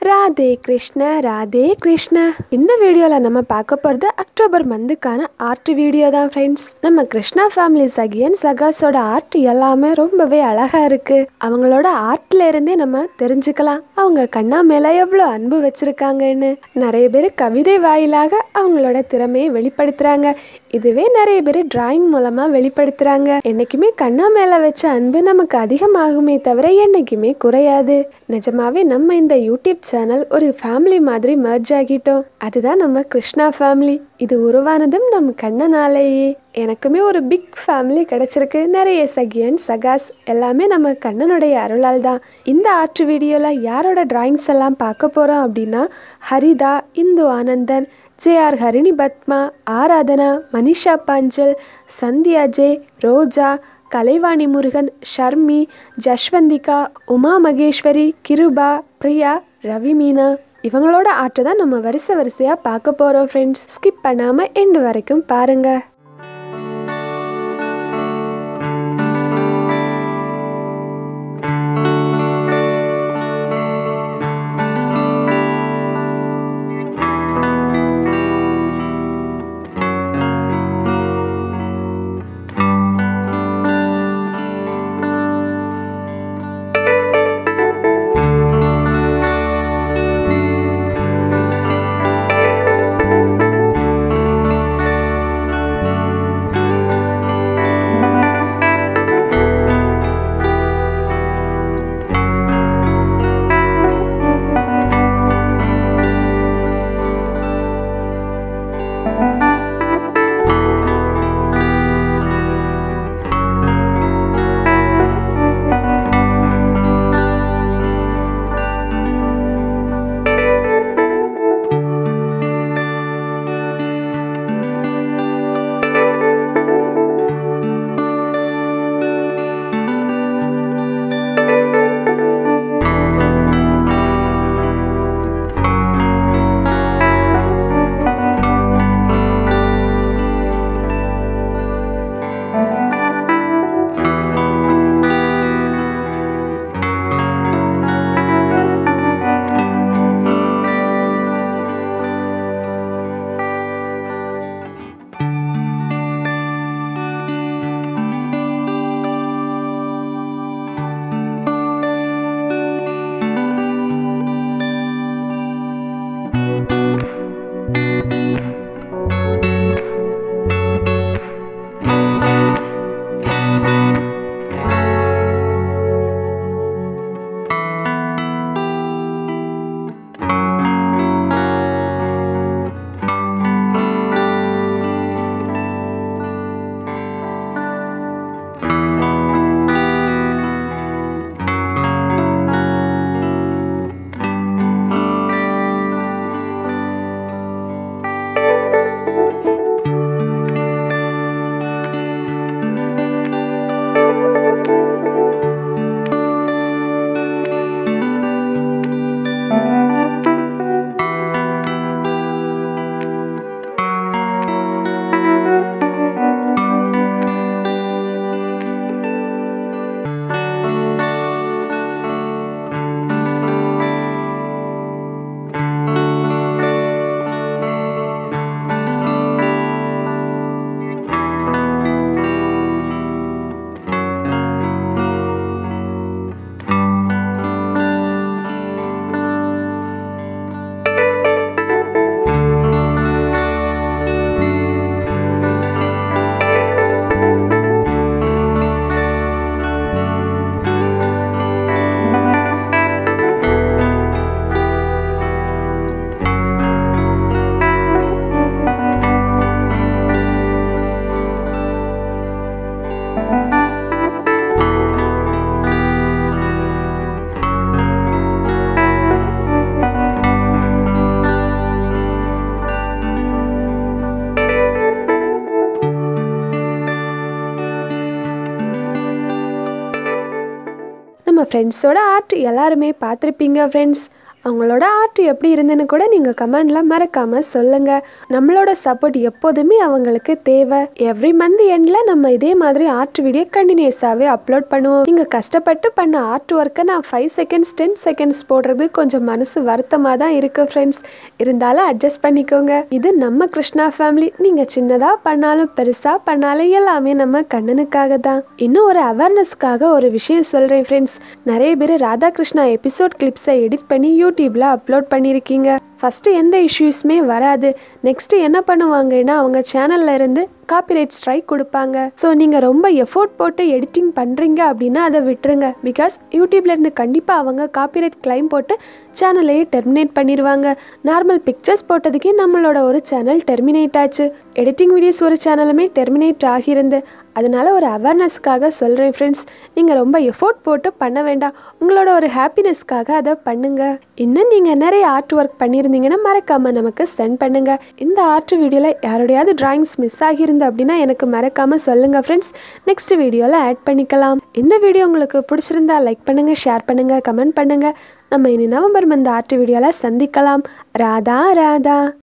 ராதே கிருஷ்ண ராதே கிருஷ்ண இந்த வீடியோவில் நம்ம பார்க்க போகிறது அக்டோபர் மந்த்துக்கான ஆர்ட் வீடியோ தான் ஃப்ரெண்ட்ஸ் நம்ம கிருஷ்ணா ஃபேமிலி சகியன் சகாஸோட ஆர்ட் எல்லாமே ரொம்பவே அழகாக இருக்குது அவங்களோட ஆர்ட்ல இருந்தே நம்ம தெரிஞ்சுக்கலாம் அவங்க கண்ணா மேலே எவ்வளோ அன்பு வச்சுருக்காங்கன்னு நிறைய பேர் கவிதை வாயிலாக அவங்களோட திறமையை வெளிப்படுத்துகிறாங்க இதுவே நிறைய பேர் டிராயிங் மூலமாக வெளிப்படுத்துகிறாங்க என்றைக்குமே கண்ணா மேலே வச்ச அன்பு நமக்கு அதிகமாகுமே தவிர என்றைக்குமே குறையாது நிஜமாவே நம்ம இந்த யூடியூப் சேனல் ஒரு ஃபேமிலி மாதிரி மர்ஜ் ஆகிட்டோம் அதுதான் நம்ம கிருஷ்ணா ஃபேமிலி இது உருவானதும் நம்ம கண்ணனாலேயே எனக்குமே ஒரு பிக் ஃபேமிலி கிடைச்சிருக்கு நிறைய சகியன் சகாஸ் எல்லாமே நம்ம கண்ணனுடைய அருளால் தான் இந்த ஆர்ட் வீடியோவில் யாரோட டிராயிங்ஸ் எல்லாம் பார்க்க போகிறோம் அப்படின்னா ஹரிதா இந்து ஆனந்தன் ஜேஆர் ஹரிணி பத்மா ஆராதனா மனிஷா பாஞ்சல் சந்தியா ஜே ரோஜா கலைவாணி முருகன் ஷர்மி ஜஷ்வந்திகா உமா மகேஸ்வரி கிருபா பிரியா ரவி மீனா இவங்களோட ஆர்ட்டை தான் நம்ம வரிசை வரிசையாக பார்க்க போகிறோம் ஃப்ரெண்ட்ஸ் ஸ்கிப் பண்ணாமல் எண்டு வரைக்கும் பாருங்கள் நம்ம ஃப்ரெண்ட்ஸோட ஆர்ட் எல்லாருமே பார்த்துருப்பீங்க ஃப்ரெண்ட்ஸ் அவங்களோட ஆர்ட் எப்படி இருந்துன்னு கூட நீங்கள் கமெண்டில் மறக்காமல் சொல்லுங்கள் நம்மளோட சப்போர்ட் எப்போதுமே அவங்களுக்கு தேவை எவ்ரி மந்த் எண்டில் நம்ம இதே மாதிரி ஆர்ட் வீடியோ கண்டினியூஸாகவே அப்லோட் பண்ணுவோம் நீங்கள் கஷ்டப்பட்டு பண்ண ஆர்ட் ஒர்க்கை நான் ஃபைவ் செகண்ட்ஸ் டென் செகண்ட்ஸ் போடுறது கொஞ்சம் மனசு வருத்தமாக தான் இருக்குது ஃப்ரெண்ட்ஸ் இருந்தாலும் அட்ஜஸ்ட் பண்ணிக்கோங்க இது நம்ம கிருஷ்ணா ஃபேமிலி நீங்கள் சின்னதாக பண்ணாலும் பெருசாக பண்ணாலும் எல்லாமே நம்ம கண்ணனுக்காக தான் இன்னும் ஒரு அவேர்னஸ்க்காக ஒரு விஷயம் சொல்கிறேன் ஃப்ரெண்ட்ஸ் நிறைய பேர் ராதாகிருஷ்ணா எபிசோட் கிளிப்ஸை எடிட் பண்ணி யூடியூப்பில் அப்லோட் பண்ணியிருக்கீங்க ஃபஸ்ட்டு எந்த இஷ்யூஸுமே வராது நெக்ஸ்ட்டு என்ன பண்ணுவாங்கன்னா அவங்க சேனல்ல இருந்து காப்பிரைட் ஸ்ட்ரைக் கொடுப்பாங்க ஸோ நீங்கள் ரொம்ப எஃபோர்ட் போட்டு எடிட்டிங் பண்ணுறீங்க அப்படின்னா அதை விட்டுருங்க பிகாஸ் யூடியூப்லேருந்து கண்டிப்பாக அவங்க காப்பிரைட் கிளைம் போட்டு சேனலையே டெர்மினேட் பண்ணிடுவாங்க நார்மல் பிக்சர்ஸ் போட்டதுக்கே நம்மளோட ஒரு சேனல் டெர்மினேட் ஆச்சு எடிட்டிங் வீடியோஸ் ஒரு சேனலுமே டெர்மினேட் ஆகியிருந்து அதனால ஒரு அவேர்னஸ்க்காக சொல்கிறேன் ஃப்ரெண்ட்ஸ் நீங்கள் ரொம்ப எஃபோர்ட் போட்டு பண்ண வேண்டாம் உங்களோட ஒரு ஹாப்பினஸ்க்காக அதை பண்ணுங்க இன்னும் நீங்கள் நிறைய ஆர்ட் ஒர்க் பண்ணியிருந்தீங்கன்னா மறக்காமல் நமக்கு சென்ட் பண்ணுங்க இந்த ஆர்ட் வீடியோவில் யாரோடையாவது டிராயிங்ஸ் மிஸ் ஆகியிருந்து அப்படின்னா எனக்கு மறக்காமல் சொல்லுங்கள் ஃப்ரெண்ட்ஸ் நெக்ஸ்ட் வீடியோவில் ஆட் பண்ணிக்கலாம் இந்த வீடியோ உங்களுக்கு பிடிச்சிருந்தா லைக் பண்ணுங்கள் ஷேர் பண்ணுங்கள் கமெண்ட் பண்ணுங்கள் நம்ம இனி நவம்பர் மந்த் ஆர்ட் வீடியோவில் சந்திக்கலாம் ராதா ராதா